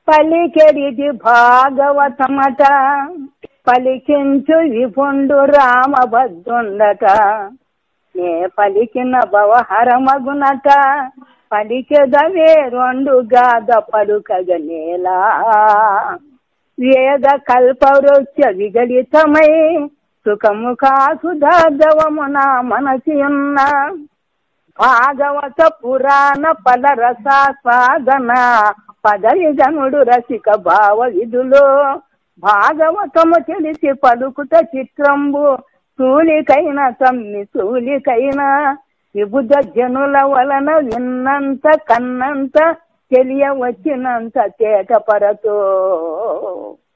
పలికెడిది భాగవతమట పలికించు విపుండు రామభద్రుండట నే పలికిన భవహరమగునట పలికెదవే రెండు గాద పలుకగ నేలా వేద కల్పవృక్ష విగలితమై సుఖముఖాసుధవమున మనసి ఉన్న భాగవత పురాణ పద రసాస్వాదన పదవి గనుడు రసిక భావ విధులో భాగవతము తెలిసి పలుకుట చిత్రంబు సూలికైన తమ్మి సూలికైన విబుధ జనుల వలన విన్నంత కన్నంత తెలియవచ్చినంత తేటపరతో